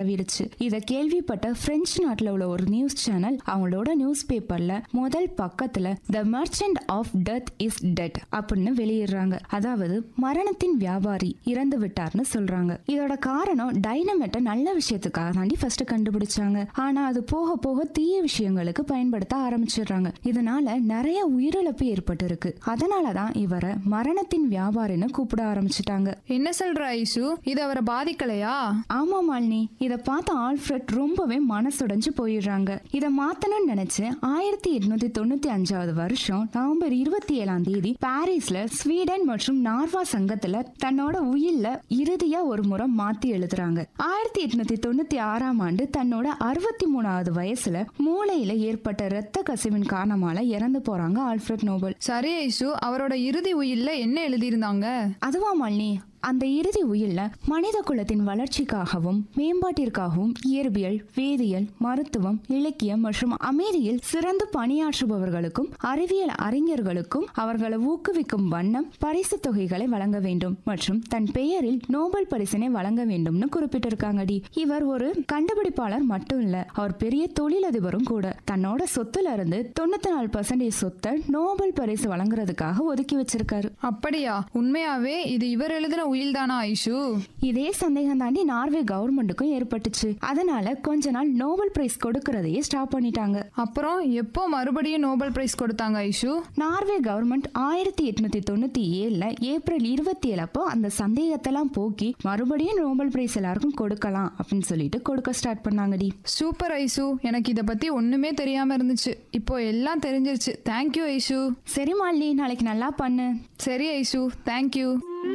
பரவிடுச்சு இத கேள்விப்பட்ட பிரெஞ்சு நாட்டுல உள்ள ஒரு நியூஸ் சேனல் அவங்களோட நியூஸ் பேப்பர்ல முதல் பக்கத்துல the merchant of death is dead அப்படின்னு வெளியிடுறாங்க அதாவது மரணத்தின் வியாபாரி இறந்து விட்டார்னு சொல்றாங்க இதோட காரணம் டைனமெட்டை நல்ல விஷயத்துக்காக தாண்டி ஃபர்ஸ்ட் கண்டுபிடிச்சாங்க ஆனா அது போக போக தீய விஷயங்களுக்கு பயன்படுத்த ஆரம்பிச்சிடுறாங்க இதனால நிறைய உயிரிழப்பு ஏற்பட்டு இருக்கு அதனாலதான் இவரை மரணத்தின் வியாபாரின்னு கூப்பிட ஆரம்பிச்சிட்டாங்க என்ன சொல்ற ஐசு இது அவரை பாதிக்கலையா ஆமா மாலினி இத பார்த்த ஆல்ஃபிரட் ரொம்பவே மனசுடைஞ்சு போயிடுறாங்க இத மாத்தணும்னு நினைச்சு ஆயிரத்தி எட்நூத்தி தொண்ணூத்தி அஞ்சாவது வருஷம் நவம்பர் இருபத்தி ஏழாம் தேதி பாரிஸ்ல ஸ்வீடன் மற்றும் நார்வா சங்கத்துல தன்னோட உயில்ல இறுதியா ஒரு முறை மாத்தி எழுதுறாங்க ஆயிரத்தி எட்நூத்தி தொண்ணூத்தி ஆறாம் ஆண்டு தன்னோட அறுபத்தி மூணாவது வயசுல மூளையில ஏற்பட்ட இரத்த கசிவின் காரணமால இறந்து போறாங்க ஆல்ஃபிரட் நோபல் சரி ஐசு அவரோட இறுதி உயில்ல என்ன எழுதியிருந்தாங்க அதுவா மாலினி அந்த இறுதி உயில்ல மனித குலத்தின் வளர்ச்சிக்காகவும் மேம்பாட்டிற்காகவும் இயற்பியல் வேதியியல் மருத்துவம் இலக்கியம் மற்றும் அமைதியில் சிறந்து பணியாற்றுபவர்களுக்கும் அறிவியல் அறிஞர்களுக்கும் அவர்களை ஊக்குவிக்கும் வண்ணம் பரிசு தொகைகளை வழங்க வேண்டும் மற்றும் தன் பெயரில் நோபல் பரிசினை வழங்க வேண்டும்னு குறிப்பிட்டிருக்காங்கடி இவர் ஒரு கண்டுபிடிப்பாளர் மட்டும் இல்ல அவர் பெரிய தொழிலதிபரும் கூட தன்னோட சொத்துல இருந்து தொண்ணூத்தி நாலு பர்சன்டேஜ் சொத்தை நோபல் பரிசு வழங்குறதுக்காக ஒதுக்கி வச்சிருக்காரு அப்படியா உண்மையாவே இது இவர் எழுதின உயில் தானா ஐசு இதே சந்தேகம் தாண்டி நார்வே கவர்மெண்ட்டுக்கும் ஏற்பட்டுச்சு அதனால கொஞ்ச நாள் நோபல் பிரைஸ் கொடுக்கறதையே ஸ்டாப் பண்ணிட்டாங்க அப்புறம் எப்போ மறுபடியும் நோபல் பிரைஸ் கொடுத்தாங்க ஐசு நார்வே கவர்மெண்ட் ஆயிரத்தி எட்நூத்தி தொண்ணூத்தி ஏழுல ஏப்ரல் இருபத்தி ஏழு அப்போ அந்த சந்தேகத்தெல்லாம் போக்கி மறுபடியும் நோபல் பிரைஸ் எல்லாருக்கும் கொடுக்கலாம் அப்படின்னு சொல்லிட்டு கொடுக்க ஸ்டார்ட் பண்ணாங்கடி சூப்பர் ஐசு எனக்கு இத பத்தி ஒண்ணுமே தெரியாம இருந்துச்சு இப்போ எல்லாம் தெரிஞ்சிருச்சு தேங்க்யூ ஐசு சரி மாலினி நாளைக்கு நல்லா பண்ணு சரி ஐசு தேங்க்யூ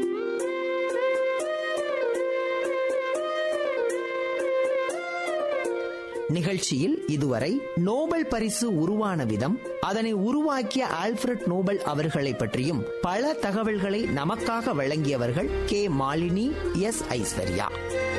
நிகழ்ச்சியில் இதுவரை நோபல் பரிசு உருவான விதம் அதனை உருவாக்கிய ஆல்ஃபிரட் நோபல் அவர்களை பற்றியும் பல தகவல்களை நமக்காக வழங்கியவர்கள் கே மாலினி எஸ் ஐஸ்வர்யா